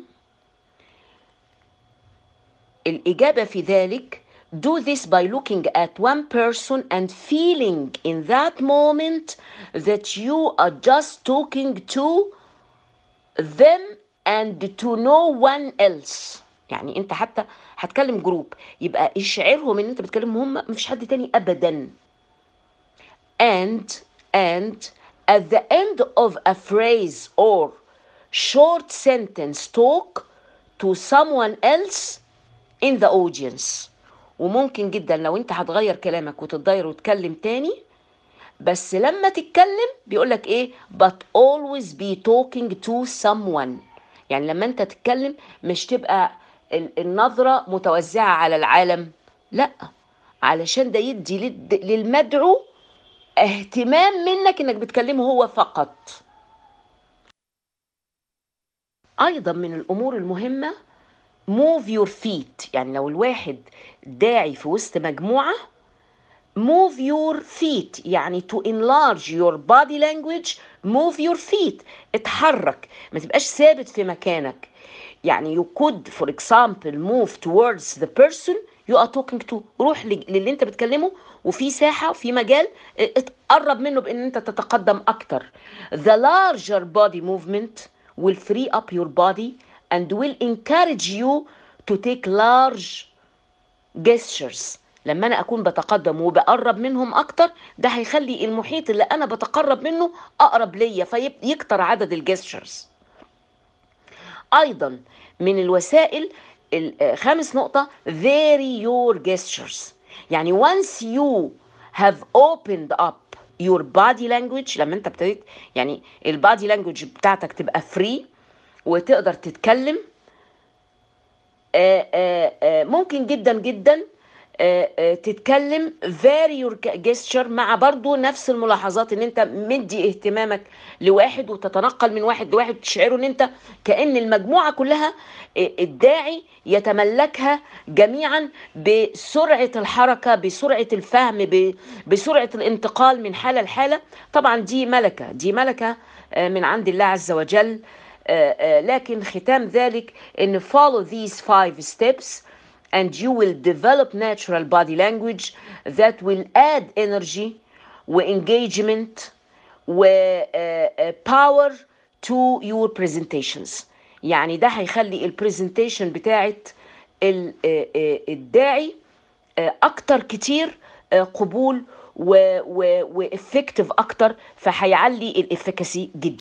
الإجابة في ذلك do this by looking at one person and feeling in that moment that you are just talking to them and to no one else يعني انت حتى هتكلم جروب يبقى اشعرهم ان انت بتكلمهم هم مفيش حد تاني ابدا and and at the end of a phrase or short sentence talk to someone else in the audience وممكن جدا لو انت هتغير كلامك وتتغير وتكلم تاني بس لما تتكلم بيقولك ايه but always be talking to someone يعني لما انت تتكلم مش تبقى ال- النظرة متوزعة على العالم لا علشان ده يدي للد- للمدعو اهتمام منك انك بتكلمه هو فقط ايضا من الامور المهمة move your feet يعني لو الواحد داعي في وسط مجموعة move your feet يعني to enlarge your body language move your feet اتحرك ما تبقاش ثابت في مكانك يعني you could for example move towards the person you are talking to روح ل- للي انت بتكلمه وفي ساحة وفي مجال اه، اتقرب منه بان انت تتقدم اكتر the larger body movement will free up your body and will encourage you to take large gestures لما انا اكون بتقدم وبقرب منهم اكتر ده هيخلي المحيط اللي انا بتقرب منه اقرب ليا فيكتر عدد الجستشرز ايضا من الوسائل ال- آه، خامس نقطة vary your gestures يعني once you have opened up your body language لما انت ابتديت يعني البادي لانجوج بتاعتك تبقى فري وتقدر تتكلم آه، آه، آه، ممكن جدا جدا آه، آه، تتكلم vary your gesture مع برضو نفس الملاحظات ان انت مدي اهتمامك لواحد وتتنقل من واحد لواحد تشعره ان انت كأن المجموعة كلها آه، الداعي يتملكها جميعا بسرعة الحركة بسرعة الفهم ب- بسرعة الانتقال من حالة لحالة طبعا دي ملكة دي ملكة آه، من عند الله عز وجل آه، آه، لكن ختام ذلك ان follow these five steps and you will develop natural body language that will add energy وengagement و آه، آه، power to your presentations يعني ده هيخلي البرزنتيشن بتاعت ال- آه، آه، الداعي آه، اكتر كتير آه، قبول وافكتيف اكتر فهيعلي الافكاسي جدا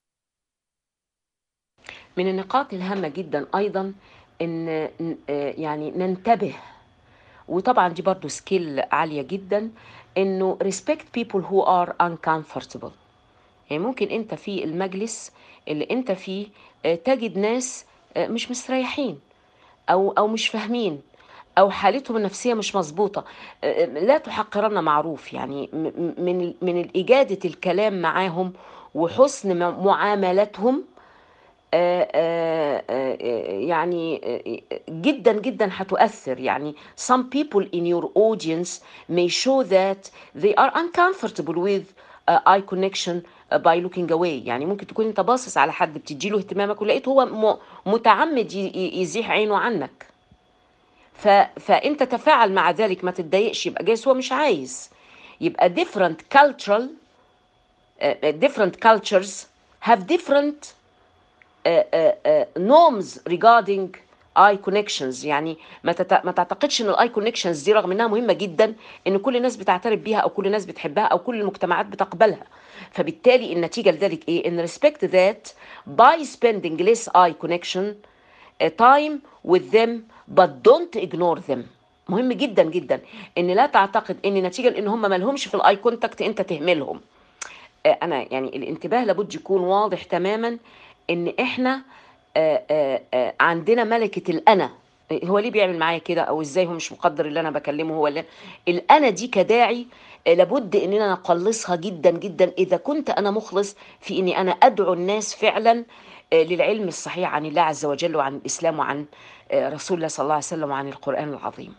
من النقاط الهامة جدا أيضا إن ن- آه يعني ننتبه وطبعا دي برضو سكيل عالية جدا إنه respect people who are uncomfortable يعني ممكن أنت في المجلس اللي أنت فيه آه، تجد ناس آه، مش مستريحين أو أو مش فاهمين أو حالتهم النفسية مش مظبوطة آه، لا تحقرن معروف يعني م- م- من من إجادة الكلام معاهم وحسن م- معاملتهم آه، آه، آه، يعني آه، جدا جدا هتؤثر يعني some people in your audience may show that they are uncomfortable with اي كونكشن باي لوكينج اواي يعني ممكن تكون انت باصص على حد بتديله اهتمامك ولقيت هو م- متعمد ي- ي- يزيح عينه عنك ف... فانت تفاعل مع ذلك ما تتضايقش يبقى جايز هو مش عايز يبقى different cultural uh, different cultures have different uh, uh, uh, norms regarding eye connections يعني ما, تت... ما تعتقدش ان الاي connections دي رغم انها مهمه جدا ان كل الناس بتعترف بيها او كل الناس بتحبها او كل المجتمعات بتقبلها فبالتالي النتيجه لذلك ايه ان respect that by spending less eye connection uh, time with them but don't ignore them مهم جدا جدا ان لا تعتقد ان نتيجه لان هم مالهمش في الاي كونتاكت انت تهملهم آه، انا يعني الانتباه لابد يكون واضح تماما ان احنا آه، آه، آه، عندنا ملكه الانا هو ليه بيعمل معايا كده او ازاي هو مش مقدر اللي انا بكلمه هو اللي الانا دي كداعي آه، لابد اننا نقلصها جدا جدا اذا كنت انا مخلص في اني انا ادعو الناس فعلا آه، للعلم الصحيح عن الله عز وجل وعن الاسلام وعن آه، رسول الله صلى الله عليه وسلم وعن القران العظيم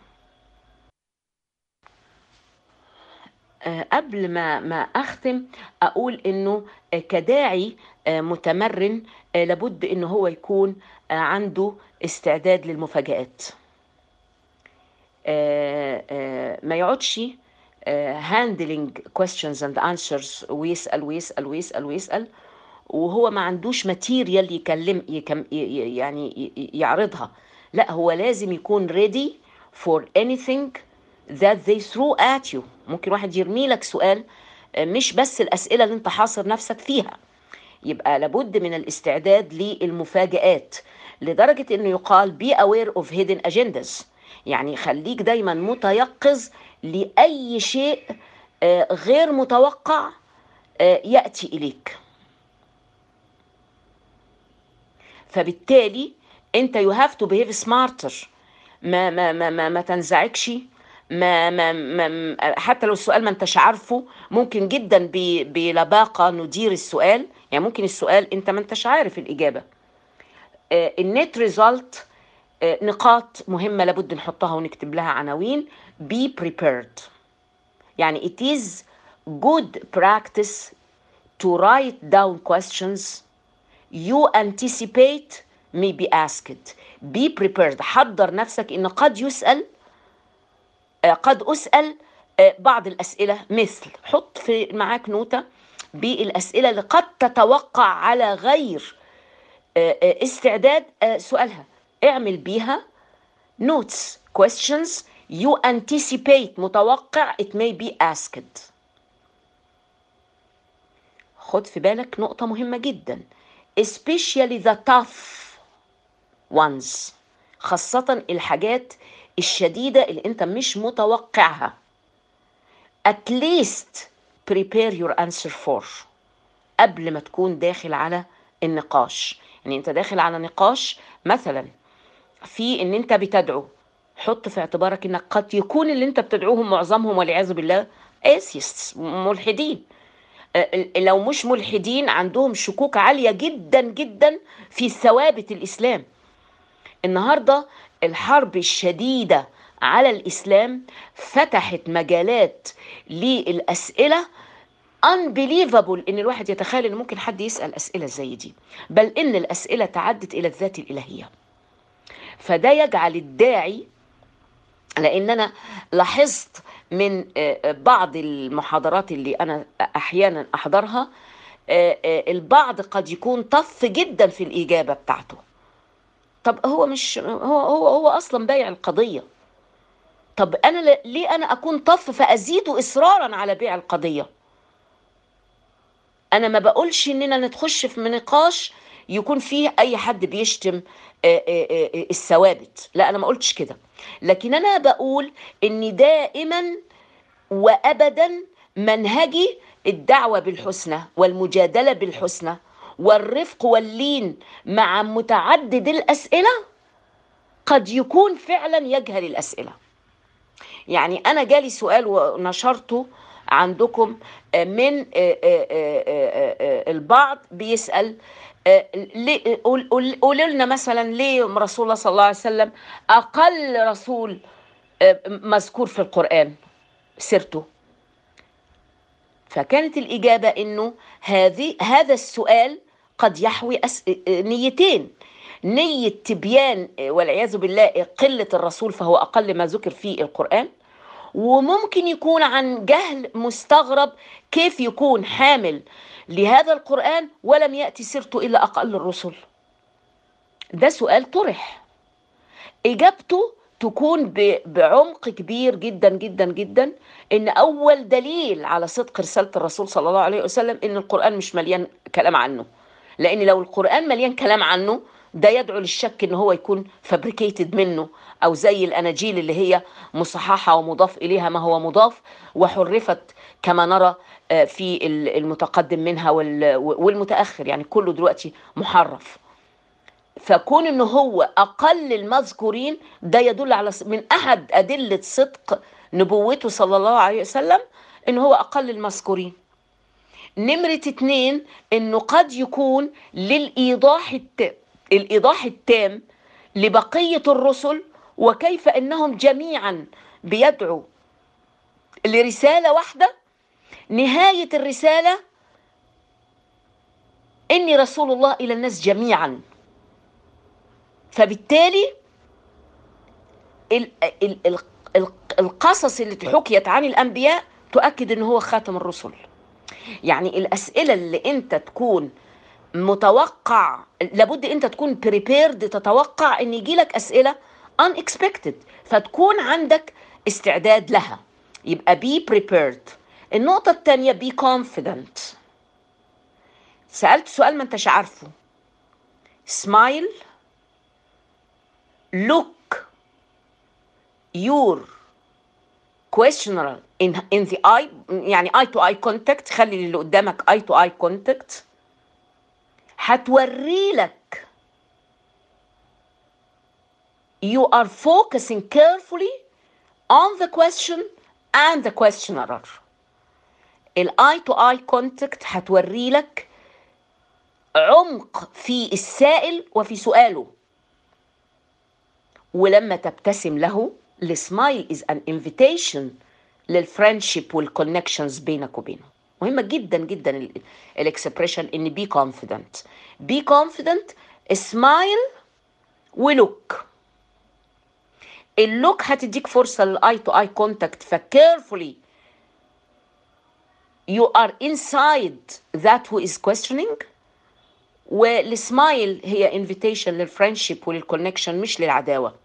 آه، قبل ما ما اختم اقول انه آه، كداعي آه، متمرن آه، لابد ان هو يكون آه، عنده استعداد للمفاجآت آه، آه، ما يقعدش آه، handling questions and answers ويسأل ويسأل ويسأل ويسأل وهو ما عندوش ماتيريال يكلم يكم ي- ي- يعني ي- ي- يعرضها لا هو لازم يكون ready for anything that they throw at you ممكن واحد يرمي لك سؤال آه، مش بس الأسئلة اللي انت حاصر نفسك فيها يبقى لابد من الاستعداد للمفاجآت لدرجة انه يقال be aware of hidden agendas يعني خليك دايما متيقظ لأي شيء آه، غير متوقع آه، يأتي إليك فبالتالي انت you have to behave smarter ما ما ما ما, ما تنزعجش ما, ما, ما حتى لو السؤال ما انتش عارفه ممكن جدا ب- بلباقة ندير السؤال يعني ممكن السؤال انت ما انتش عارف الإجابة آه، النت ريزلت نقاط مهمة لابد نحطها ونكتب لها عناوين be prepared يعني it is good practice to write down questions you anticipate may be asked be prepared حضر نفسك ان قد يسأل آه، قد أسأل آه، بعض الأسئلة مثل حط في معاك نوتة بالأسئلة اللي قد تتوقع على غير آه، آه، استعداد آه، سؤالها اعمل بيها notes questions you anticipate متوقع it may be asked خد في بالك نقطة مهمة جدا especially the tough ones خاصة الحاجات الشديدة اللي انت مش متوقعها at least prepare your answer for قبل ما تكون داخل على النقاش يعني انت داخل على نقاش مثلا في ان انت بتدعو حط في اعتبارك انك قد يكون اللي انت بتدعوهم معظمهم والعياذ بالله atheists ملحدين آه، لو مش ملحدين عندهم شكوك عالية جدا جدا في ثوابت الإسلام النهاردة الحرب الشديدة على الإسلام فتحت مجالات للأسئلة unbelievable ان الواحد يتخيل ان ممكن حد يسأل أسئلة زي دي بل ان الأسئلة تعدت إلى الذات الإلهية فده يجعل الداعي لان انا لاحظت من آه، بعض المحاضرات اللي انا احيانا احضرها آه، آه، البعض قد يكون طف جدا في الاجابه بتاعته طب هو مش هو هو هو اصلا بايع القضيه طب انا ل- ليه انا اكون طف فازيد اصرارا على بيع القضيه انا ما بقولش اننا نتخش في نقاش يكون فيه اي حد بيشتم آه، آه، آه، الثوابت لا انا ما قلتش كده لكن انا بقول ان دائما وابدا منهجي الدعوه بالحسنى والمجادله بالحسنى والرفق واللين مع متعدد الاسئله قد يكون فعلا يجهل الاسئله يعني انا جالي سؤال ونشرته عندكم آه، من آه، آه، آه، آه، آه، البعض بيسال آه، ليه- قول- قول- قولوا لنا مثلا ليه رسول الله صلى الله عليه وسلم اقل رسول آه، مذكور في القران سيرته فكانت الإجابة إنه هذه هذا السؤال قد يحوي أس... نيتين نية تبيان والعياذ بالله قلة الرسول فهو أقل ما ذكر في القرآن وممكن يكون عن جهل مستغرب كيف يكون حامل لهذا القرآن ولم يأتي سيرته إلا أقل الرسل ده سؤال طرح إجابته تكون ب- بعمق كبير جدا جدا جدا ان اول دليل على صدق رساله الرسول صلى الله عليه وسلم ان القران مش مليان كلام عنه لان لو القران مليان كلام عنه ده يدعو للشك ان هو يكون فابريكيتد منه او زي الاناجيل اللي هي مصححه ومضاف اليها ما هو مضاف وحرفت كما نرى آه، في ال- المتقدم منها وال- والمتاخر يعني كله دلوقتي محرف فكون ان هو اقل المذكورين ده يدل على من احد ادله صدق نبوته صلى الله عليه وسلم ان هو اقل المذكورين نمرة اتنين انه قد يكون للايضاح التام الايضاح التام لبقية الرسل وكيف انهم جميعا بيدعوا لرسالة واحدة نهاية الرسالة اني رسول الله الى الناس جميعا فبالتالي ال ال ال ال القصص اللي حكيت عن الانبياء تؤكد ان هو خاتم الرسل يعني الاسئله اللي انت تكون متوقع لابد انت تكون بريبيرد تتوقع ان يجي لك اسئله unexpected فتكون عندك استعداد لها يبقى be prepared النقطه الثانيه be confident سالت سؤال ما انتش عارفه smile look your questioner in in the eye يعني eye to eye contact خلي اللي قدامك eye to eye contact هتوري لك you are focusing carefully on the question and the questioner الاي تو اي كونتاكت هتوري لك عمق في السائل وفي سؤاله ولما تبتسم له السمايل از ان انفيتيشن للفريندشيب والكونكشنز بينك وبينه مهمه جدا جدا الاكسبريشن ان بي كونفيدنت بي كونفيدنت سمايل ولوك اللوك هتديك فرصه للاي تو اي كونتاكت فكيرفولي you are inside that who is questioning والسمايل هي انفيتيشن للفريندشيب وللكونكشن مش للعداوه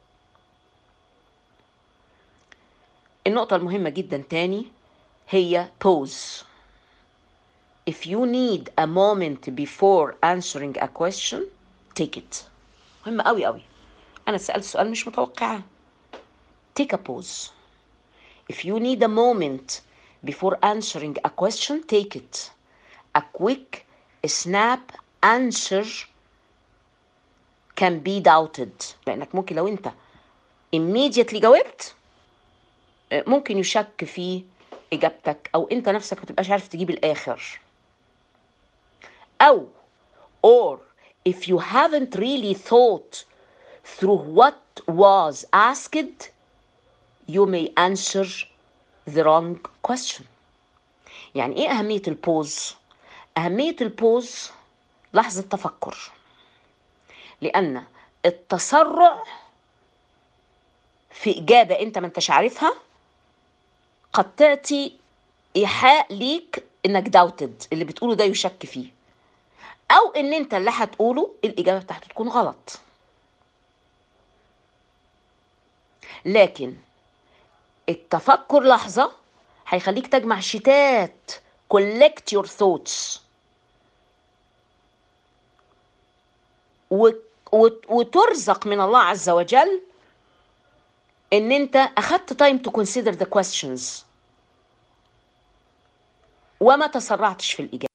النقطة المهمة جدا تاني هي pause. If you need a moment before answering a question, take it. مهمة قوي قوي. أنا سألت سؤال مش متوقعة. Take a pause. If you need a moment before answering a question, take it. A quick snap answer can be doubted. لأنك ممكن لو أنت immediately جاوبت ممكن يشك في اجابتك او انت نفسك ما تبقاش عارف تجيب الاخر او or if you haven't really thought through what was asked you may answer the wrong question يعني ايه اهميه البوز اهميه البوز لحظه تفكر لان التسرع في اجابه انت ما انتش عارفها قد تأتي إيحاء ليك إنك داوتد اللي بتقوله ده يشك فيه أو إن أنت اللي هتقوله الإجابة بتاعته تكون غلط لكن التفكر لحظة هيخليك تجمع شتات collect your thoughts و... وترزق من الله عز وجل ان انت اخدت time to consider the questions وما تسرعتش في الاجابه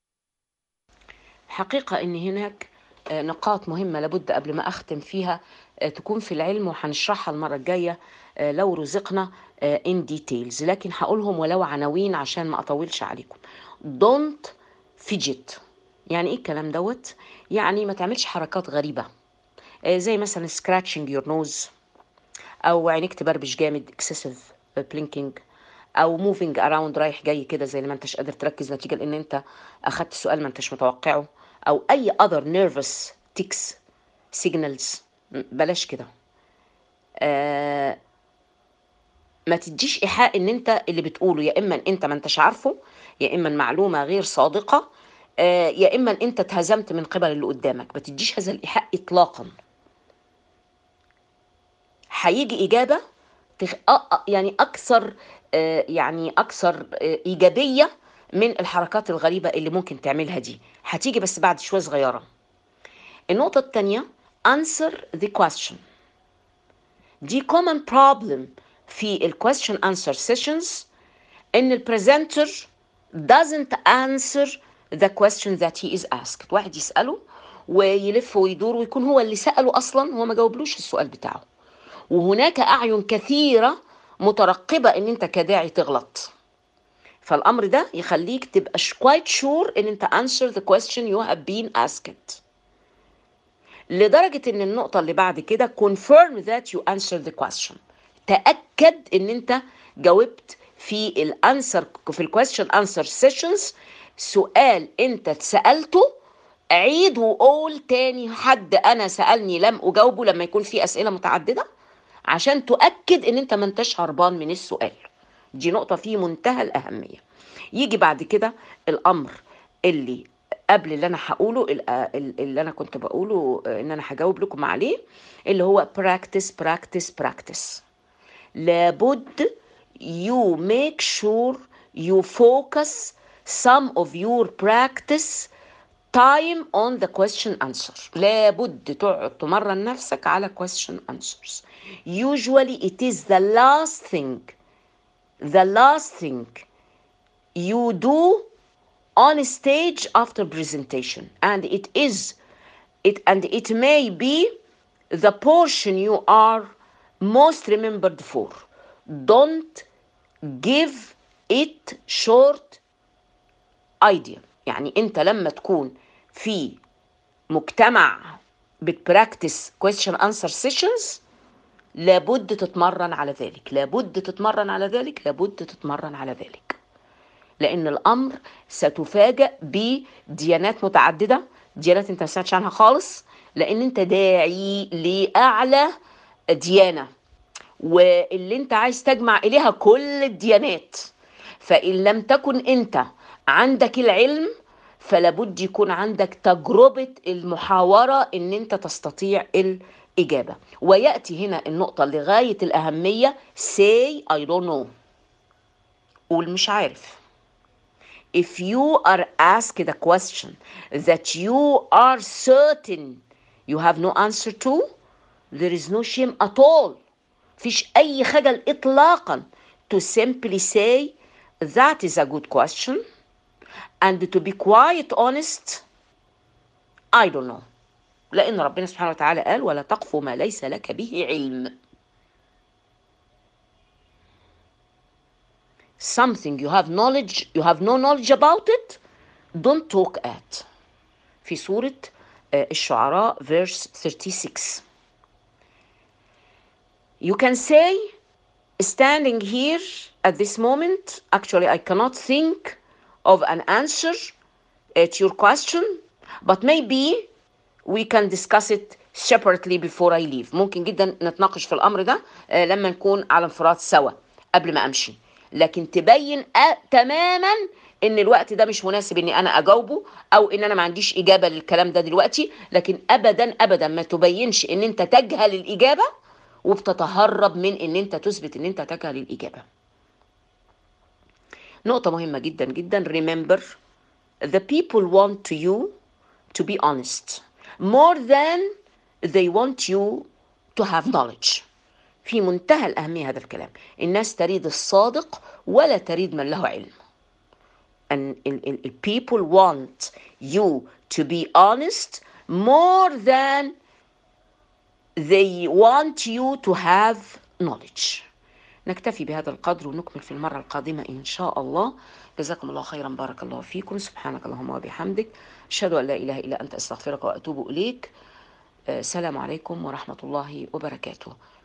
حقيقه ان هناك نقاط مهمه لابد قبل ما اختم فيها تكون في العلم وهنشرحها المره الجايه لو رزقنا in details لكن هقولهم ولو عناوين عشان ما اطولش عليكم don't fidget يعني ايه الكلام دوت يعني ما تعملش حركات غريبه زي مثلا scratching your nose او عينيك تبربش جامد excessive blinking او موفينج اراوند رايح جاي كده زي ما انتش قادر تركز نتيجه لان انت اخدت سؤال ما انتش متوقعه او اي other nervous tics signals م- بلاش كده آه ما تديش ايحاء ان انت اللي بتقوله يا اما انت ما انتش عارفه يا اما معلومه غير صادقه آه يا اما انت اتهزمت من قبل اللي قدامك ما تديش هذا الايحاء اطلاقا هيجي اجابه تخ... أ- أ- يعني اكثر آه، يعني اكثر آه، ايجابيه من الحركات الغريبه اللي ممكن تعملها دي هتيجي بس بعد شويه صغيره النقطه الثانيه answer the question دي common problem في ال question answer sessions ان البريزنتر doesn't answer the question that he is asked واحد يسأله ويلف ويدور ويكون هو اللي سأله أصلا هو ما جاوبلوش السؤال بتاعه وهناك أعين كثيرة مترقبة ان انت كداعي تغلط فالامر ده يخليك تبقى quite sure ان انت answer the question you have been asked لدرجة ان النقطة اللي بعد كده confirm that you answer the question تأكد ان انت جاوبت في الانسر في الكويستشن انسر سيشنز سؤال انت اتسألته عيد وقول تاني حد انا سألني لم اجاوبه لما يكون في اسئلة متعددة عشان تؤكد ان انت ما انتش هربان من السؤال دي نقطة في منتهى الأهمية يجي بعد كده الأمر اللي قبل اللي أنا هقوله ال- ال- اللي أنا كنت بقوله آه، إن أنا هجاوب لكم عليه اللي هو practice practice practice لابد you make sure you focus some of your practice time on the question answer لابد تقعد تمرن نفسك على question answers usually it is the last thing the last thing you do on stage after presentation and it is it and it may be the portion you are most remembered for don't give it short idea يعني انت لما تكون في مجتمع بتبراكتس question answer sessions لابد تتمرن على ذلك لابد تتمرن على ذلك لابد تتمرن على ذلك لان الامر ستفاجأ بديانات متعدده ديانات انت ما سمعتش عنها خالص لان انت داعي لاعلى ديانه واللي انت عايز تجمع اليها كل الديانات فان لم تكن انت عندك العلم فلابد يكون عندك تجربه المحاوره ان انت تستطيع الاجابه وياتي هنا النقطه اللي غايه الاهميه say I don't know قول مش عارف if you are asked a question that you are certain you have no answer to there is no shame at all فيش أي خجل إطلاقا to simply say that is a good question and to be quite honest I don't know لأن ربنا سبحانه وتعالى قال ولا تقف ما ليس لك به علم something you have knowledge you have no knowledge about it don't talk at في سورة آه، الشعراء verse 36 you can say standing here at this moment actually I cannot think of an answer uh, to your question but maybe we can discuss it separately before I leave ممكن جدا نتناقش في الأمر ده آه، لما نكون على انفراد سوا قبل ما أمشي لكن تبين أ- تماما ان الوقت ده مش مناسب اني انا اجاوبه او ان انا ما عنديش اجابه للكلام ده دلوقتي لكن ابدا ابدا ما تبينش ان انت تجهل الاجابه وبتتهرب من ان انت تثبت ان انت تجهل الاجابه نقطه مهمه جدا جدا remember the people want you to be honest more than they want you to have knowledge في منتهى الأهمية هذا الكلام الناس تريد الصادق ولا تريد من له علم and ال- ال- ال- people want you to be honest more than they want you to have knowledge نكتفي بهذا القدر ونكمل في المرة القادمة إن شاء الله جزاكم الله خيرا بارك الله فيكم سبحانك اللهم وبحمدك أشهد أن لا إله إلا أنت أستغفرك وأتوب إليك آه، السلام عليكم ورحمة الله وبركاته